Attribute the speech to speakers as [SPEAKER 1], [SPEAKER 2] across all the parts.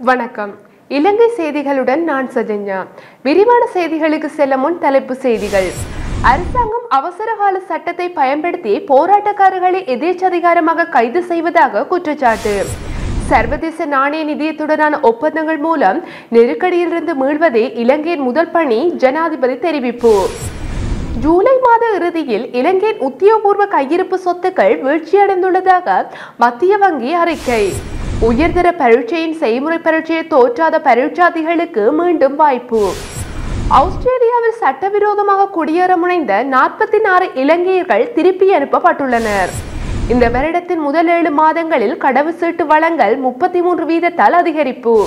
[SPEAKER 1] வணக்கம் இலங்கை செய்திகளுடன் நான் சஜன்யா விரிவான செய்திகளுக்கு செல்ல முன் தலைப்பு செய்திகள் அரசாங்கம் அவசரகால சட்டத்தை பயன்படுத்தி போராட்டக்காரர்களை எதேச்சதிகாரமாக கைது செய்வதாக குற்றச்சாட்டு சர்வதேச நாணய நிதியத்துடனான ஒப்பந்தங்கள் மூலம் நெருக்கடியிலிருந்து மீள்வதே இலங்கையின் முதல் பணி ஜனாதிபதி தெரிவிப்பு ஜூலை மாத இறுதியில் இலங்கையின் உத்தியோகபூர்வ கையிருப்பு சொத்துக்கள் வீழ்ச்சியடைந்துள்ளதாக மத்திய வங்கி அறிக்கை உயர்தர பரீட்சையின் செய்முறை பரீட்சையை தோற்றாத பரீட்சார்த்திகளுக்கு மீண்டும் வாய்ப்பு ஆஸ்திரேலியாவில் சட்டவிரோதமாக குடியேற முனைந்த நாற்பத்தி நாறு இலங்கையர்கள் திருப்பி அனுப்பப்பட்டுள்ளனர் இந்த வருடத்தின் முதல் ஏழு மாதங்களில் கடவுச்சீட்டு வழங்கல் முப்பத்தி மூன்று வீதத்தால் அதிகரிப்பு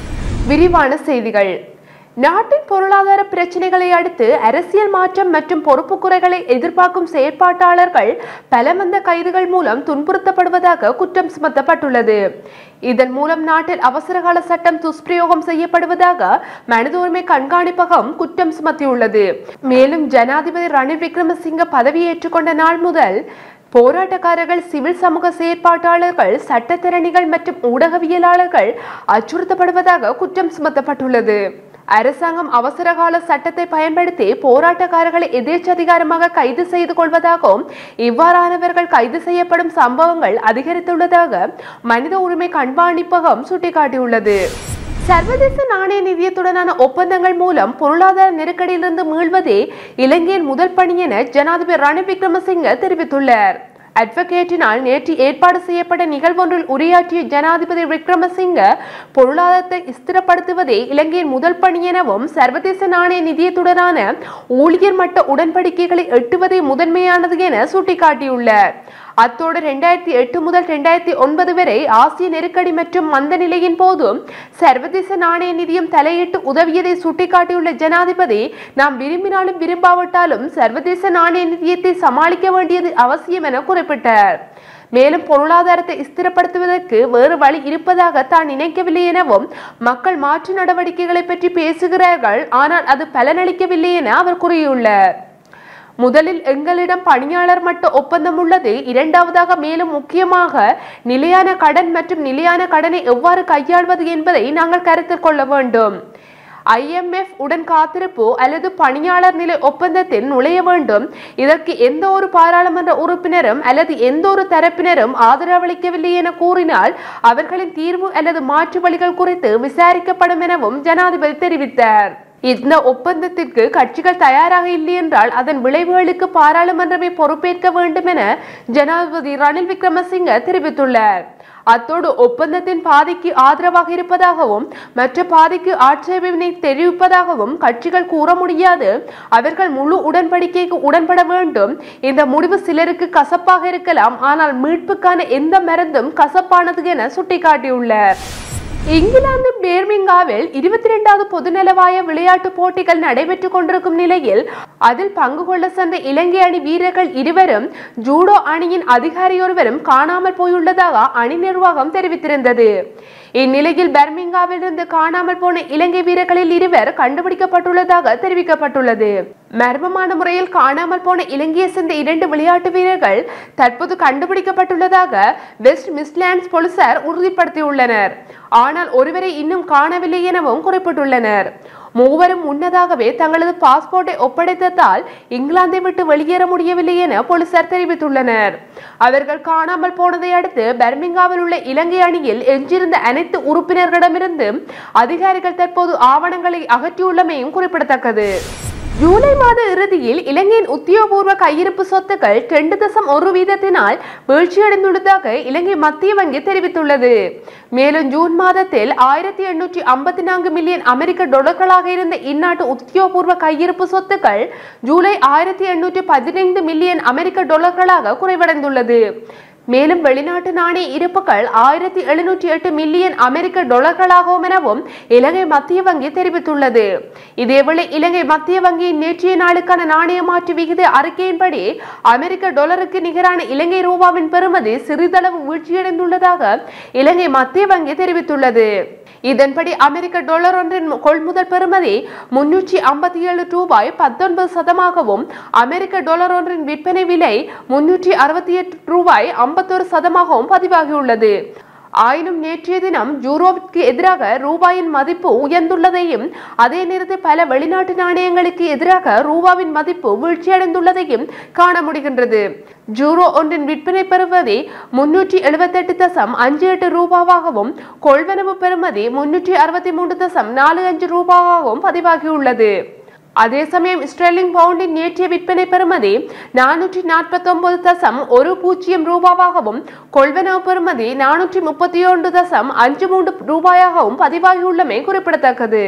[SPEAKER 1] விரிவான செய்திகள் நாட்டின் பொருளாதார பிரச்சனைகளை அடுத்து அரசியல் மாற்றம் மற்றும் பொறுப்பு குறைகளை எதிர்பார்க்கும் செயற்பாட்டாளர்கள் பலமந்த கைதுகள் மூலம் துன்புறுத்தப்படுவதாக குற்றம் சுமத்தப்பட்டுள்ளது இதன் மூலம் நாட்டில் அவசரகால சட்டம் துஷ்பிரயோகம் செய்யப்படுவதாக மனித உரிமை கண்காணிப்பகம் குற்றம் சுமத்தியுள்ளது மேலும் ஜனாதிபதி ரணில் விக்ரமசிங்க பதவியேற்றுக் கொண்ட நாள் முதல் போராட்டக்காரர்கள் சிவில் சமூக செயற்பாட்டாளர்கள் சட்டத்திறனிகள் மற்றும் ஊடகவியலாளர்கள் அச்சுறுத்தப்படுவதாக குற்றம் சுமத்தப்பட்டுள்ளது அரசாங்கம் அவசரகால சட்டத்தை பயன்படுத்தி போராட்டக்காரர்களை எதேச்சதிகாரமாக கைது செய்து கொள்வதாகவும் இவ்வாறானவர்கள் கைது செய்யப்படும் சம்பவங்கள் அதிகரித்துள்ளதாக மனித உரிமை கண்காணிப்பகம் சுட்டிக்காட்டியுள்ளது சர்வதேச நாணய நிதியத்துடனான ஒப்பந்தங்கள் மூலம் பொருளாதார நெருக்கடியிலிருந்து மீள்வதே இலங்கையின் முதல் பணி என ஜனாதிபதி ரணில் விக்ரமசிங்க தெரிவித்துள்ளார் அட்வொகேட்டினால் நேற்று ஏற்பாடு செய்யப்பட்ட நிகழ்வொன்றில் உரையாற்றிய ஜனாதிபதி விக்ரமசிங்க பொருளாதாரத்தை ஸ்திரப்படுத்துவதே இலங்கையின் முதல் பணி எனவும் சர்வதேச நாணய நிதியத்துடனான ஊழியர் மட்ட உடன்படிக்கைகளை எட்டுவதே முதன்மையானது என சுட்டிக்காட்டியுள்ளார் அத்தோடு இரண்டாயிரத்தி எட்டு முதல் இரண்டாயிரத்தி ஒன்பது வரை ஆசிய நெருக்கடி மற்றும் மந்த நிலையின் போதும் சர்வதேச நாணய நிதியம் தலையிட்டு உதவியதை சுட்டிக்காட்டியுள்ள ஜனாதிபதி நாம் விரும்பினாலும் விரும்பாவிட்டாலும் சர்வதேச நாணய நிதியத்தை சமாளிக்க வேண்டியது அவசியம் என குறிப்பிட்டார் மேலும் பொருளாதாரத்தை ஸ்திரப்படுத்துவதற்கு வேறு வழி இருப்பதாக தான் நினைக்கவில்லை எனவும் மக்கள் மாற்று நடவடிக்கைகளை பற்றி பேசுகிறார்கள் ஆனால் அது பலனளிக்கவில்லை என அவர் கூறியுள்ளார் முதலில் எங்களிடம் பணியாளர் மட்ட ஒப்பந்தம் உள்ளது இரண்டாவதாக மேலும் முக்கியமாக நிலையான கடன் மற்றும் நிலையான கடனை எவ்வாறு கையாள்வது என்பதை நாங்கள் கருத்தில் கொள்ள வேண்டும் ஐஎம்எஃப் உடன் காத்திருப்பு அல்லது பணியாளர் நிலை ஒப்பந்தத்தில் நுழைய வேண்டும் இதற்கு எந்த ஒரு பாராளுமன்ற உறுப்பினரும் அல்லது எந்த ஒரு தரப்பினரும் ஆதரவளிக்கவில்லை என கூறினால் அவர்களின் தீர்வு அல்லது மாற்று வழிகள் குறித்து விசாரிக்கப்படும் எனவும் ஜனாதிபதி தெரிவித்தார் இந்த ஒப்பந்தத்திற்கு கட்சிகள் தயாராக இல்லை என்றால் அதன் விளைவுகளுக்கு பாராளுமன்றமே பொறுப்பேற்க வேண்டும் என ஜனாதிபதி ரணில் விக்ரமசிங்க தெரிவித்துள்ளார் அத்தோடு ஒப்பந்தத்தின் பாதிக்கு ஆதரவாக இருப்பதாகவும் மற்ற பாதிக்கு ஆட்சேபனை தெரிவிப்பதாகவும் கட்சிகள் கூற முடியாது அவர்கள் முழு உடன்படிக்கைக்கு உடன்பட வேண்டும் இந்த முடிவு சிலருக்கு கசப்பாக இருக்கலாம் ஆனால் மீட்புக்கான எந்த மருந்தும் கசப்பானது என சுட்டிக்காட்டியுள்ளார் இங்கிலாந்து பேர்மிங்காவில் இருபத்தி இரண்டாவது பொதுநலவாய விளையாட்டுப் போட்டிகள் நடைபெற்றுக் கொண்டிருக்கும் நிலையில் அதில் பங்கு கொள்ள சென்ற இலங்கை அணி வீரர்கள் இருவரும் ஜூடோ அணியின் அதிகாரியொருவரும் காணாமல் போயுள்ளதாக அணி நிர்வாகம் தெரிவித்திருந்தது இந்நிலையில் பர்மிங்காவில் இருந்து காணாமல் போன இலங்கை வீரர்களில் இருவர் கண்டுபிடிக்கப்பட்டுள்ளதாக தெரிவிக்கப்பட்டுள்ளது மர்மமான முறையில் காணாமல் போன இலங்கையை சேர்ந்த இரண்டு விளையாட்டு வீரர்கள் தற்போது கண்டுபிடிக்கப்பட்டுள்ளதாக வெஸ்ட் மிஸ்லாண்ட்ஸ் போலீசார் உறுதிப்படுத்தியுள்ளனர் ஆனால் ஒருவரை இன்னும் காணவில்லை எனவும் குறிப்பிட்டுள்ளனர் மூவரும் முன்னதாகவே தங்களது பாஸ்போர்ட்டை ஒப்படைத்ததால் இங்கிலாந்தை விட்டு வெளியேற முடியவில்லை என போலீசார் தெரிவித்துள்ளனர் அவர்கள் காணாமல் போனதை அடுத்து பர்மிங்காவில் உள்ள இலங்கை அணியில் எஞ்சிருந்த அனைத்து உறுப்பினர்களிடமிருந்து அதிகாரிகள் தற்போது ஆவணங்களை அகற்றியுள்ளமையும் குறிப்பிடத்தக்கது ஜூலை மாத இறுதியில் இலங்கையின் உத்தியோகபூர்வ கையிருப்பு சொத்துக்கள் ரெண்டு தசம் ஒரு வீதத்தினால் வீழ்ச்சியடைந்துள்ளதாக இலங்கை மத்திய வங்கி தெரிவித்துள்ளது மேலும் ஜூன் மாதத்தில் ஆயிரத்தி எண்ணூற்றி ஐம்பத்தி நான்கு மில்லியன் அமெரிக்க டாலர்களாக இருந்த இந்நாட்டு உத்தியோகபூர்வ கையிருப்பு சொத்துக்கள் ஜூலை ஆயிரத்தி எண்ணூற்றி பதினைந்து மில்லியன் அமெரிக்க டாலர்களாக குறைவடைந்துள்ளது மேலும் வெளிநாட்டு நாணய இருப்புகள் ஆயிரத்தி எழுநூற்றி எட்டு மில்லியன் அமெரிக்க டாலர்களாகும் எனவும் இலங்கை மத்திய வங்கி தெரிவித்துள்ளது இதேவேளை இலங்கை மத்திய வங்கியின் நேற்றைய நாளுக்கான நாணய மாற்று விகித அறிக்கையின்படி அமெரிக்க டாலருக்கு நிகரான இலங்கை ரூபாவின் பெறுமதி சிறிதளவு வீழ்ச்சியடைந்துள்ளதாக இலங்கை மத்திய வங்கி தெரிவித்துள்ளது இதன்படி அமெரிக்க டாலர் ஒன்றின் கொள்முதல் பெறுமதி முன்னூற்றி ஐம்பத்தி ஏழு ரூபாய் பத்தொன்பது சதமாகவும் அமெரிக்க டாலர் ஒன்றின் விற்பனை விலை முன்னூற்றி அறுபத்தி எட்டு ரூபாய் ஐம்பத்தொரு சதமாகவும் பதிவாகியுள்ளது ஆயினும் நேற்றைய தினம் யூரோவிற்கு எதிராக ரூபாயின் மதிப்பு உயர்ந்துள்ளதையும் அதே நேரத்தில் பல வெளிநாட்டு நாணயங்களுக்கு எதிராக ரூபாவின் மதிப்பு வீழ்ச்சியடைந்துள்ளதையும் காண முடிகின்றது ஜூரோ ஒன்றின் விற்பனை பெறுமதி முன்னூற்றி எழுபத்தெட்டு தசம் அஞ்சு எட்டு ரூபாவாகவும் கொள்வனவு பெறுமதி முன்னூற்றி அறுபத்தி மூன்று தசம் நாலு அஞ்சு ரூபாவாகவும் பதிவாகியுள்ளது அதே சமயம் ஸ்டெர்லிங் பவுண்டின் நேற்றைய விற்பனை பெறுமதி நானூற்றி நாற்பத்தி ஒன்பது தசம் ஒரு பூஜ்ஜியம் ரூபாவாகவும் கொள்வனவு பெறுமதி நானூற்றி முப்பத்தி ஒன்று தசம் அஞ்சு மூன்று ரூபாயாகவும் பதிவாகியுள்ளமை குறிப்பிடத்தக்கது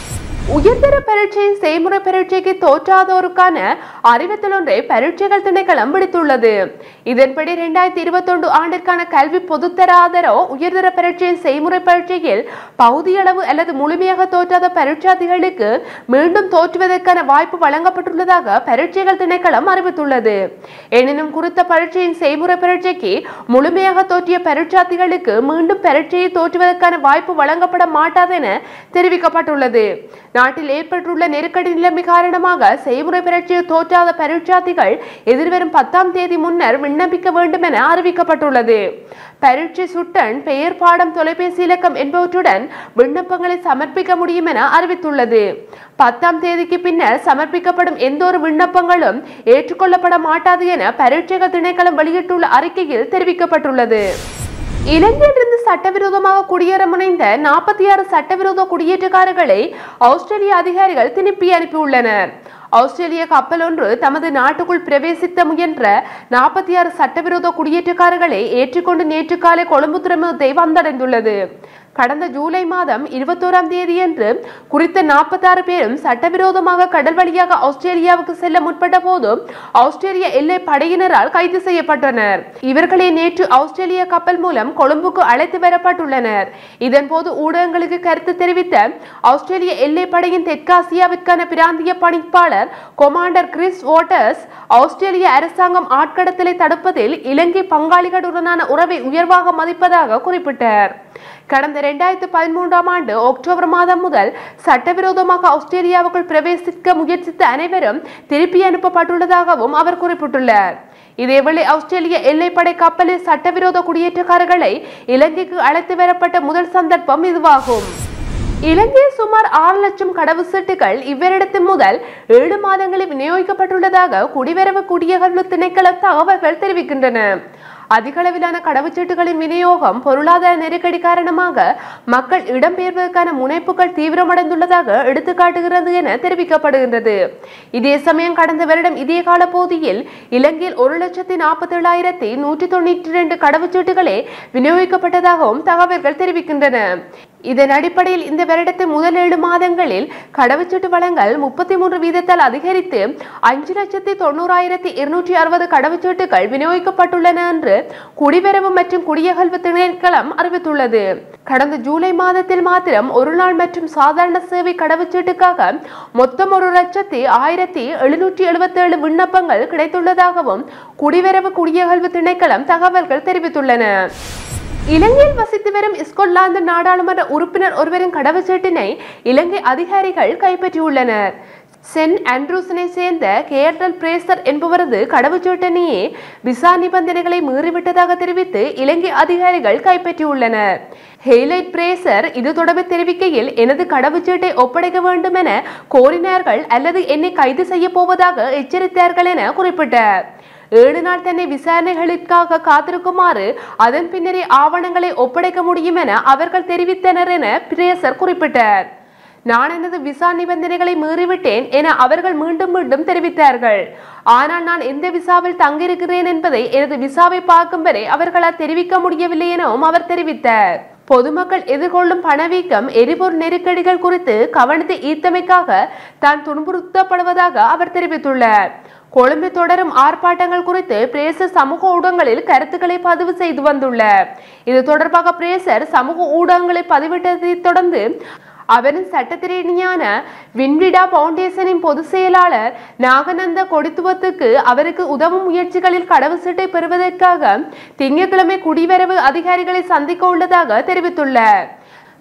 [SPEAKER 1] உயர்தர பரீட்சையின் செய்முறை பரீட்சைக்கு தோற்றாதோருக்கான அறிவித்தல் ஒன்றை பரீட்சைகள் திணைக்களம் விடுத்துள்ளது இதன்படி இரண்டாயிரத்தி இருபத்தொன்று ஆண்டிற்கான கல்வி பொதுத்தர ஆதரோ உயர்தர பரீட்சையின் செய்முறை பரீட்சையில் பகுதியளவு அல்லது முழுமையாக தோற்றாத பரீட்சார்த்திகளுக்கு மீண்டும் தோற்றுவதற்கான வாய்ப்பு வழங்கப்பட்டுள்ளதாக பரீட்சைகள் திணைக்களம் அறிவித்துள்ளது எனினும் குறித்த பரீட்சையின் செய்முறை பரீட்சைக்கு முழுமையாக தோற்றிய பரீட்சார்த்திகளுக்கு மீண்டும் பரீட்சையை தோற்றுவதற்கான வாய்ப்பு வழங்கப்பட மாட்டாது என தெரிவிக்கப்பட்டுள்ளது நாட்டில் ஏற்பட்டுள்ள நெருக்கடி நிலைமை காரணமாக செய்முறை பரீட்சையில் தோற்றாத பரீட்சார்த்திகள் எதிர்வரும் பத்தாம் தேதி முன்னர் விண்ணப்பிக்க வேண்டும் என அறிவிக்கப்பட்டுள்ளது பரீட்சை சுட்டன் பெயர் பாடம் தொலைபேசி இலக்கம் என்பவற்றுடன் விண்ணப்பங்களை சமர்ப்பிக்க முடியும் என அறிவித்துள்ளது பத்தாம் தேதிக்கு பின்னர் சமர்ப்பிக்கப்படும் எந்த ஒரு விண்ணப்பங்களும் ஏற்றுக்கொள்ளப்பட மாட்டாது என பரீட்சைகள் திணைக்களம் வெளியிட்டுள்ள அறிக்கையில் தெரிவிக்கப்பட்டுள்ளது இலங்கையிலிருந்து சட்டவிரோதமாக குடியேற முனைந்த நாற்பத்தி ஆறு சட்டவிரோத குடியேற்றக்காரர்களை ஆஸ்திரேலிய அதிகாரிகள் திருப்பி அனுப்பியுள்ளனர் ஆஸ்திரேலிய கப்பல் ஒன்று தமது நாட்டுக்குள் பிரவேசித்த முயன்ற நாற்பத்தி ஆறு சட்டவிரோத குடியேற்றக்காரர்களை ஏற்றிக்கொண்டு நேற்று காலை கொழும்பு துறைமுகத்தை வந்தடைந்துள்ளது கடந்த ஜூலை மாதம் இருபத்தோராம் தேதியன்று குறித்த நாற்பத்தாறு பேரும் சட்டவிரோதமாக கடல் வழியாக ஆஸ்திரேலியாவுக்கு செல்ல முற்பட்ட போது ஆஸ்திரேலிய எல்லை படையினரால் கைது செய்யப்பட்டனர் இவர்களை நேற்று ஆஸ்திரேலிய கப்பல் மூலம் கொழும்புக்கு அழைத்து வரப்பட்டுள்ளனர் இதன்போது ஊடகங்களுக்கு கருத்து தெரிவித்த ஆஸ்திரேலிய எல்லை படையின் தெற்காசியாவிற்கான பிராந்திய பணிப்பாளர் கொமாண்டர் கிறிஸ் வாட்டர்ஸ் ஆஸ்திரேலிய அரசாங்கம் ஆட்கடத்தலை தடுப்பதில் இலங்கை பங்காளிகளுடனான உறவை உயர்வாக மதிப்பதாக குறிப்பிட்டார் கடந்த இரண்டாயிரத்து பதிமூன்றாம் ஆண்டு அக்டோபர் மாதம் முதல் சட்டவிரோதமாக ஆஸ்திரேலியாவுக்குள் பிரவேசிக்க முயற்சித்த அனைவரும் திருப்பி அனுப்பப்பட்டுள்ளதாகவும் அவர் குறிப்பிட்டுள்ளார் இதேவேளை ஆஸ்திரேலிய எல்லைப்படை கப்பலில் சட்டவிரோத குடியேற்றக்காரர்களை இலங்கைக்கு அழைத்து வரப்பட்ட முதல் சந்தர்ப்பம் இதுவாகும் இலங்கையில் சுமார் ஆறு லட்சம் கடவுச்சீட்டுகள் இவ்விடத்தில் முதல் ஏழு மாதங்களில் விநியோகிக்கப்பட்டுள்ளதாக குடிவரவு குடியகல்வு திணைக்கள தகவல்கள் தெரிவிக்கின்றன அதிகளவிலான கடவுச்சீட்டுகளின் விநியோகம் பொருளாதார நெருக்கடி காரணமாக மக்கள் இடம்பெயர்வதற்கான முனைப்புகள் தீவிரமடைந்துள்ளதாக எடுத்துக்காட்டுகிறது என தெரிவிக்கப்படுகின்றது இதே சமயம் கடந்த வருடம் இதே கால பகுதியில் இலங்கையில் ஒரு லட்சத்தி நாற்பத்தி ஏழாயிரத்தி நூற்றி தொண்ணூற்றி இரண்டு கடவுச்சீட்டுகளே விநியோகிக்கப்பட்டதாகவும் தகவல்கள் தெரிவிக்கின்றன இதன் அடிப்படையில் இந்த வருடத்தின் முதல் ஏழு மாதங்களில் கடவுச்சீட்டு வழங்கல் முப்பத்தி மூன்று வீதத்தால் அதிகரித்து அஞ்சு லட்சத்தி தொண்ணூறாயிரத்தி இருநூற்றி அறுபது கடவுச்சீட்டுகள் விநியோகிக்கப்பட்டுள்ளன என்று குடிவரவு மற்றும் குடியகல்வு திணைக்களம் அறிவித்துள்ளது கடந்த ஜூலை மாதத்தில் மாத்திரம் ஒரு நாள் மற்றும் சாதாரண சேவை கடவுச்சீட்டுக்காக மொத்தம் ஒரு லட்சத்தி ஆயிரத்தி எழுநூற்றி எழுபத்தி ஏழு விண்ணப்பங்கள் கிடைத்துள்ளதாகவும் குடிவரவு குடியகல்வு திணைக்களம் தகவல்கள் தெரிவித்துள்ளன இலங்கையில் வசித்து வரும் ஸ்கொட்லாந்து நாடாளுமன்ற உறுப்பினர் ஒருவரின் கடவுச்சீட்டினை இலங்கை அதிகாரிகள் கைப்பற்றியுள்ளனர் சென்ட் ஆண்ட்ரூஸனை சேர்ந்த கேர்டல் பிரேசர் என்பவரது கடவுச்சீட்டினையே விசா நிபந்தனைகளை மீறிவிட்டதாக தெரிவித்து இலங்கை அதிகாரிகள் கைப்பற்றியுள்ளனர் ஹெய்லைட் பிரேசர் இது தொடர்பில் தெரிவிக்கையில் எனது கடவுச்சீட்டை ஒப்படைக்க வேண்டும் என கோரினார்கள் அல்லது என்னை கைது செய்ய போவதாக எச்சரித்தார்கள் என குறிப்பிட்டார் ஏழு நாள் தன்னை விசாரணைகளுக்காக காத்திருக்குமாறு அதன் பின்னரே ஆவணங்களை ஒப்படைக்க முடியும் என அவர்கள் தெரிவித்தனர் என பிரேசர் குறிப்பிட்டார் நான் எனது விசா நிபந்தனைகளை மீறிவிட்டேன் என அவர்கள் மீண்டும் மீண்டும் தெரிவித்தார்கள் ஆனால் நான் எந்த விசாவில் தங்கியிருக்கிறேன் என்பதை எனது விசாவை பார்க்கும் வரை அவர்களால் தெரிவிக்க முடியவில்லை எனவும் அவர் தெரிவித்தார் பொதுமக்கள் எதிர்கொள்ளும் பணவீக்கம் எரிபொருள் நெருக்கடிகள் குறித்து கவனத்தை ஈர்த்தமைக்காக தான் துன்புறுத்தப்படுவதாக அவர் தெரிவித்துள்ளார் கொழும்பில் தொடரும் ஆர்ப்பாட்டங்கள் குறித்து பிரேசர் சமூக ஊடகங்களில் கருத்துக்களை பதிவு செய்து வந்துள்ளார் இது தொடர்பாக பிரேசர் சமூக ஊடகங்களை பதிவிட்டதைத் தொடர்ந்து அவரின் சட்டத்திரணியான வின்விடா பவுண்டேஷனின் பொதுச் செயலாளர் நாகநந்த கொடித்துவத்துக்கு அவருக்கு உதவும் முயற்சிகளில் கடவுச்சீட்டை பெறுவதற்காக திங்கட்கிழமை குடிவரவு அதிகாரிகளை சந்திக்க உள்ளதாக தெரிவித்துள்ளார்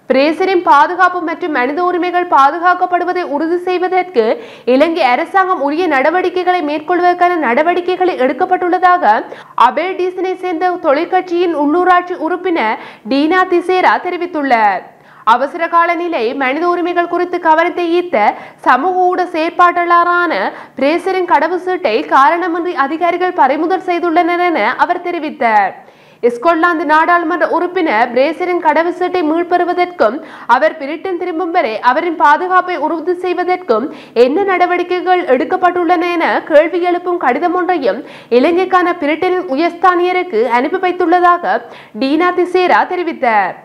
[SPEAKER 1] பிரேசிலின் பாதுகாப்பு மற்றும் மனித உரிமைகள் பாதுகாக்கப்படுவதை உறுதி செய்வதற்கு இலங்கை அரசாங்கம் உரிய நடவடிக்கைகளை மேற்கொள்வதற்கான நடவடிக்கைகள் எடுக்கப்பட்டுள்ளதாக அபேல் டீசனை சேர்ந்த தொழிற்கட்சியின் உள்ளூராட்சி உறுப்பினர் டீனா திசேரா தெரிவித்துள்ளார் அவசர கால நிலை மனித உரிமைகள் குறித்து கவனத்தை ஈர்த்த சமூக ஊட செயற்பாட்டாளரான பிரேசரின் கடவுச்சீட்டை காரணமின்றி அதிகாரிகள் பறிமுதல் செய்துள்ளனர் என அவர் தெரிவித்தார் ஸ்கொட்லாந்து நாடாளுமன்ற உறுப்பினர் பிரேசரின் கடவுச்சீட்டை மீள்பெறுவதற்கும் அவர் பிரிட்டன் திரும்பும் வரை அவரின் பாதுகாப்பை உறுதி செய்வதற்கும் என்ன நடவடிக்கைகள் எடுக்கப்பட்டுள்ளன என கேள்வி எழுப்பும் கடிதம் ஒன்றையும் இலங்கைக்கான பிரிட்டனின் உயர்ஸ்தானியருக்கு அனுப்பி வைத்துள்ளதாக டீனா திசேரா தெரிவித்தார்